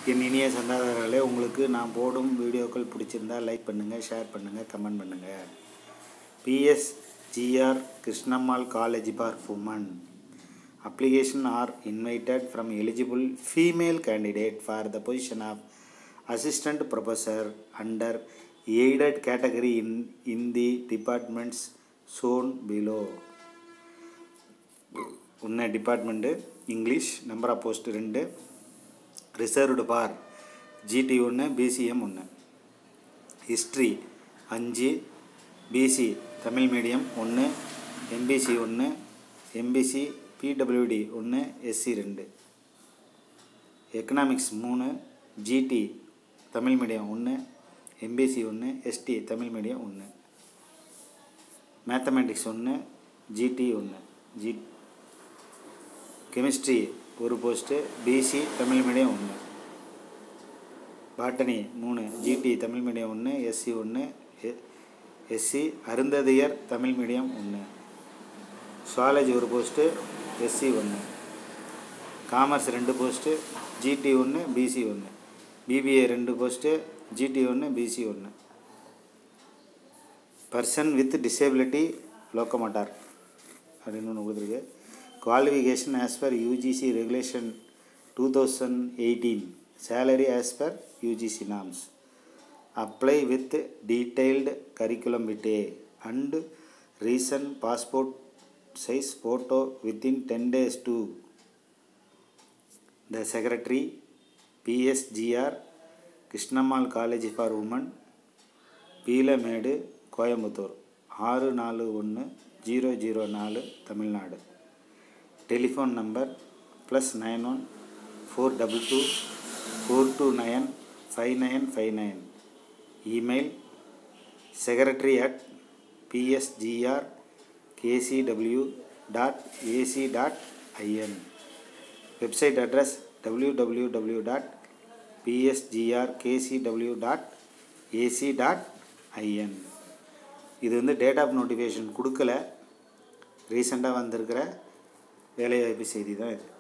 என் இனிய சந்தாதாரர்களே உங்களுக்கு நான் போடும் வீடியோக்கள் பிடிச்சிருந்தா லைக் பண்ணுங்கள் ஷேர் பண்ணுங்கள் கமெண்ட் பண்ணுங்கள் PSGR Krishnammal college for women application are invited from eligible female candidate for the position of assistant professor under aided category in in the departments shown below உன்ன department English number of post ரெண்டு reserved for GT ஒன்று BCM ஒன்று history அஞ்சு BC Tamil medium ஒன்று MBC ஒன்று MBC PWD ஒன்று SC ரெண்டு economics மூணு ஜிடி தமிழ் மீடியம் ஒன்று எம்பிசி ஒன்று எஸ்டி தமிழ் மீடியம் ஒன்று மேத்தமெட்டிக்ஸ் ஒன்று ஜிடி ஒன்று ஜி கெமிஸ்ட்ரி ஒரு போஸ்ட்டு பிசி தமிழ் மீடியம் ஒன்று பாட்டனி மூணு ஜிடி தமிழ் மீடியம் ஒன்று எஸ்சி ஒன்று எஸ்சி அருந்ததியர் தமிழ் மீடியம் ஒன்று சுவாலஜி ஒரு போஸ்ட்டு எஸ்சி ஒன்று காமர்ஸ் ரெண்டு போஸ்ட்டு ஜிடி ஒன்று பிசி ஒன்று பிபிஏ ரெண்டு போஸ்ட்டு ஜிடி ஒன்று பிசி ஒன்று பர்சன் வித் டிசேபிலிட்டி லோக்கமோட்டார் அப்படின்னு ஒன்று கொடுத்துருக்கு qualification as per UGC regulation two thousand eighteen salary as per UGC norms apply with detailed curriculum vitae and recent passport size photo within 10 days to the secretary PSGR Krishnammal college for women Peelamedu Coimbatore ஆறு நாலு ஒன்று zero zero நாலு Tamil Nadu telephone number plus nine one four double two four two nine five nine five nine email secretary at PSGR kcw dot ac dot in website address www dot psgrkcw dot ac dot in இது வந்து date of notification கொடுக்கல ரீசெண்டாக வந்திருக்கிற வேலைவாய்ப்பு செய்தி தான் இது